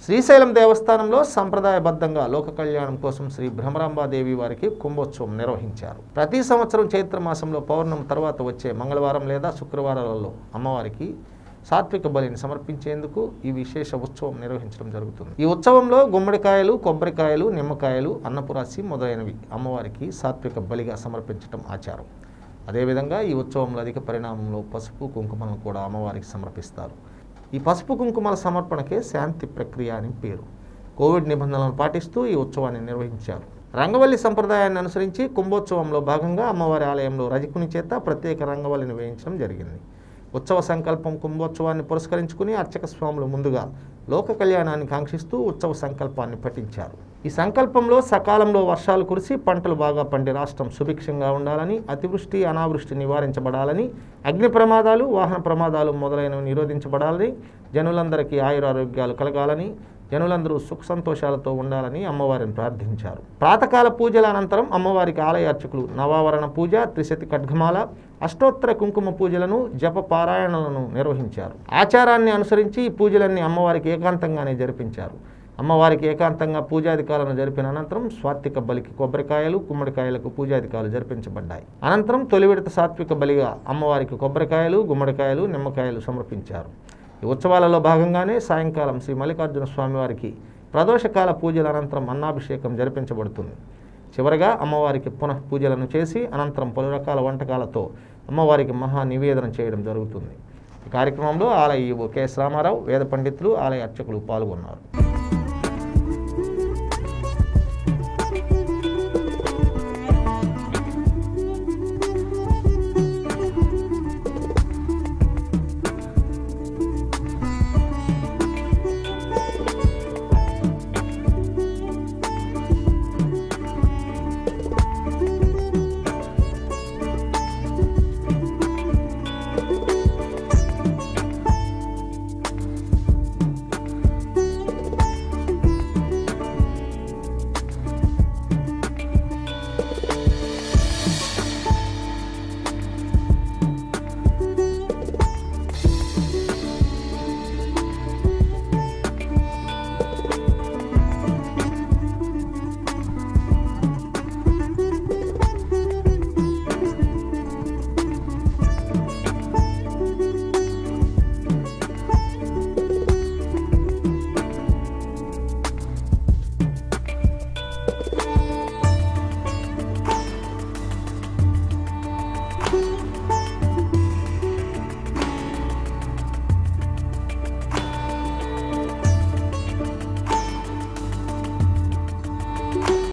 శ్రీశైలం దేవస్థానంలో సంప్రదాయబద్ధంగా లోక కళ్యాణం కోసం శ్రీ భ్రమరాంబాదేవి వారికి కుంభోత్సవం నిర్వహించారు ప్రతి సంవత్సరం చైత్ర మాసంలో పౌర్ణమి తర్వాత వచ్చే మంగళవారం లేదా శుక్రవారాలలో అమ్మవారికి సాత్విక బలిని సమర్పించేందుకు ఈ విశేష ఉత్సవం నిర్వహించడం జరుగుతుంది ఈ ఉత్సవంలో గుమ్మడికాయలు కొబ్బరికాయలు నిమ్మకాయలు అన్నపురాసి మొదలైనవి అమ్మవారికి సాత్విక బలిగా సమర్పించడం ఆచారం అదేవిధంగా ఈ ఉత్సవంలో అధిక పరిణామంలో పసుపు కుంకుమలను కూడా అమ్మవారికి సమర్పిస్తారు ఈ పసుపు కుంకుమల సమర్పణకే శాంతి ప్రక్రియ అని పేరు కోవిడ్ నిబంధనలను పాటిస్తూ ఈ ఉత్సవాన్ని నిర్వహించారు రంగవల్లి సంప్రదాయాన్ని అనుసరించి కుంభోత్సవంలో భాగంగా అమ్మవారి ఆలయంలో రజకుని చేత ప్రత్యేక రంగవల్లిని వేయించడం జరిగింది ఉత్సవ సంకల్పం కుంభోత్సవాన్ని పురస్కరించుకుని అర్చక స్వాములు ముందుగా లోక కళ్యాణాన్ని కాంక్షిస్తూ ఉత్సవ సంకల్పాన్ని పఠించారు ఈ సంకల్పంలో సకాలంలో వర్షాలు కురిసి పంటలు బాగా పండి రాష్ట్రం సుభిక్షంగా ఉండాలని అతివృష్టి అనావృష్టి నివారించబడాలని అగ్ని ప్రమాదాలు వాహన ప్రమాదాలు మొదలైనవి నిరోధించబడాలని జనులందరికీ ఆయురారోగ్యాలు కలగాలని జనులందరూ సుఖ సంతోషాలతో ఉండాలని అమ్మవారిని ప్రార్థించారు ప్రాతకాల పూజల అనంతరం అమ్మవారికి ఆలయ అర్చకులు నవావరణ పూజ త్రిశతి ఖడ్గమాల అష్టోత్తర కుంకుమ పూజలను జప పారాయణలను నిర్వహించారు ఆచారాన్ని అనుసరించి ఈ పూజలన్నీ అమ్మవారికి ఏకాంతంగానే జరిపించారు అమ్మవారికి ఏకాంతంగా పూజాధికాలను జరిపిన అనంతరం స్వాత్విక బలికి కొబ్బరికాయలు గుమ్మడికాయలకు పూజాధికాలు జరిపించబడ్డాయి అనంతరం తొలి విడత సాత్విక బలిగా అమ్మవారికి కొబ్బరికాయలు గుమ్మడికాయలు నిమ్మకాయలు సమర్పించారు ఈ ఉత్సవాలలో భాగంగానే సాయంకాలం శ్రీ మల్లికార్జున స్వామివారికి ప్రదోషకాల పూజల అనంతరం అన్నాభిషేకం జరిపించబడుతుంది చివరగా అమ్మవారికి పునః పూజలను చేసి అనంతరం పలు రకాల వంటకాలతో అమ్మవారికి మహా నివేదన చేయడం జరుగుతుంది ఈ కార్యక్రమంలో ఆలయ ఈవో కెఎస్ రామారావు వేద పండితులు ఆలయ అర్చకులు పాల్గొన్నారు